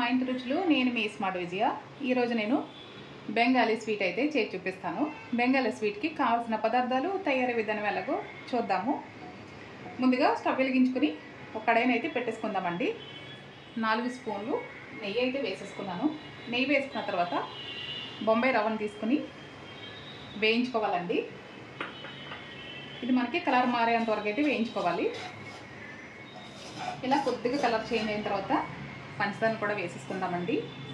ఇంటి రుచులు నేను మీ స్మార్ట్ విజయ ఈరోజు నేను బెంగాలీ స్వీట్ అయితే చేసి చూపిస్తాను బెంగాలీ స్వీట్కి కావాల్సిన పదార్థాలు తయారీ విధానం ఎలాగో చూద్దాము ముందుగా స్టవ్ వెలిగించుకుని ఒక కడాయిని అయితే పెట్టేసుకుందామండి నాలుగు స్పూన్లు నెయ్యి అయితే వేసేసుకున్నాను నెయ్యి వేసుకున్న తర్వాత బొంబాయి రవ్వను తీసుకుని వేయించుకోవాలండి ఇది మనకి కలర్ మారేంత వరకు అయితే వేయించుకోవాలి ఇలా కొద్దిగా కలర్ చేంజ్ అయిన తర్వాత పంచదారను కూడా వేసేసుకుందామండి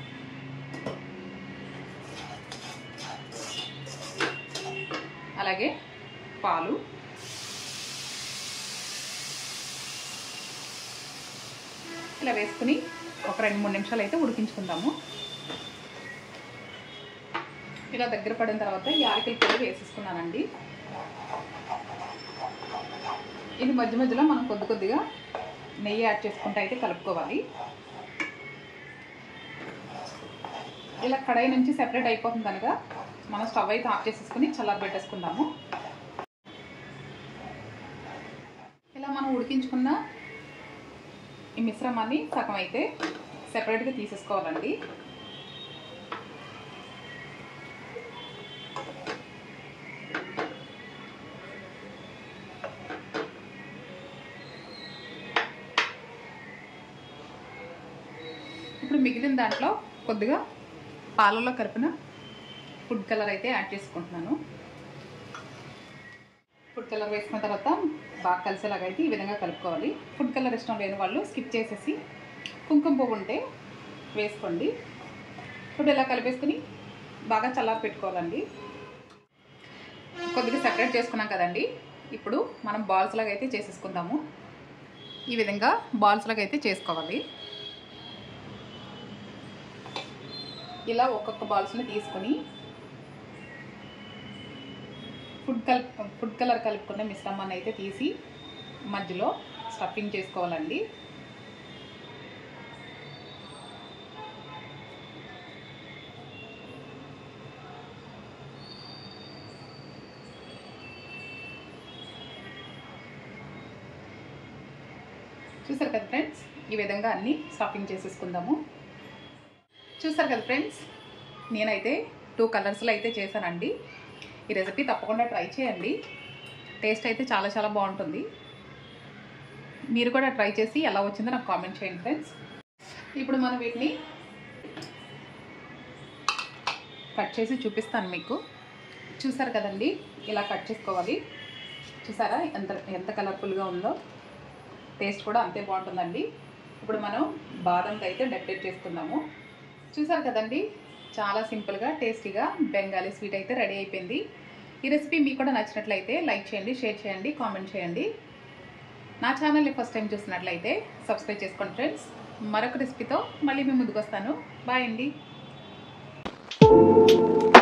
అలాగే పాలు ఇలా వేసుకుని ఒక రెండు మూడు నిమిషాలు అయితే ఉడికించుకుందాము ఇలా దగ్గర పడిన తర్వాత యాలకుల పొడి వేసేసుకున్నానండి ఇది మధ్య మధ్యలో మనం కొద్ది కొద్దిగా నెయ్యి యాడ్ చేసుకుంటూ అయితే కలుపుకోవాలి ఇలా కడాయి నుంచి సెపరేట్ అయిపోతుంది కనుక మనం స్టవ్ అయితే ఆఫ్ చేసేసుకుని చల్లారి పెట్టేసుకుందాము ఇలా మనం ఉడికించుకున్న ఈ మిశ్రమాన్ని సగం అయితే సెపరేట్గా తీసేసుకోవాలండి ఇప్పుడు మిగిలిన దాంట్లో కొద్దిగా పాలలో కలిపిన ఫుడ్ కలర్ అయితే యాడ్ చేసుకుంటున్నాను ఫుడ్ కలర్ వేసుకున్న తర్వాత బాగా కలిసేలాగా అయితే ఈ విధంగా కలుపుకోవాలి ఫుడ్ కలర్ ఇష్టం లేని వాళ్ళు స్కిప్ చేసేసి కుంకుమ పువ్వు ఉంటే వేసుకోండి ఇప్పుడు ఇలా కలిపేసుకుని బాగా చల్లారి పెట్టుకోవాలండి కొద్దిగా సెపరేట్ చేసుకున్నాం కదండి ఇప్పుడు మనం బాల్స్ లాగా అయితే చేసేసుకుందాము ఈ విధంగా బాల్స్ లాగా అయితే చేసుకోవాలి ఇలా ఒక్కొక్క బాల్స్ని తీసుకొని ఫుడ్ కల్ ఫుడ్ కలర్ కలుపుకున్న మిశ్రమాన్ని అయితే తీసి మధ్యలో స్టఫింగ్ చేసుకోవాలండి చూసారు కదా ఫ్రెండ్స్ ఈ విధంగా అన్నీ స్టఫింగ్ చేసేసుకుందాము చూసారు కదా ఫ్రెండ్స్ నేనైతే టూ కలర్స్లో అయితే చేశానండి ఈ రెసిపీ తప్పకుండా ట్రై చేయండి టేస్ట్ అయితే చాలా చాలా బాగుంటుంది మీరు కూడా ట్రై చేసి ఎలా వచ్చిందో నాకు కామెంట్ చేయండి ఫ్రెండ్స్ ఇప్పుడు మనం వీటిని కట్ చేసి చూపిస్తాను మీకు చూసారు కదండి ఇలా కట్ చేసుకోవాలి చూసారా ఎంత ఎంత కలర్ఫుల్గా ఉందో టేస్ట్ కూడా అంతే బాగుంటుందండి ఇప్పుడు మనం బాదంకి అయితే డెకరేట్ చేసుకుందాము చూసారు కదండి చాలా సింపుల్గా టేస్టీగా బెంగాలీ స్వీట్ అయితే రెడీ అయిపోయింది ఈ రెసిపీ మీకు కూడా నచ్చినట్లయితే లైక్ చేయండి షేర్ చేయండి కామెంట్ చేయండి నా ఛానల్ని ఫస్ట్ టైం చూసినట్లయితే సబ్స్క్రైబ్ చేసుకోండి ఫ్రెండ్స్ మరొక రెసిపీతో మళ్ళీ మేము ముందుకు వస్తాను బాయ్ అండి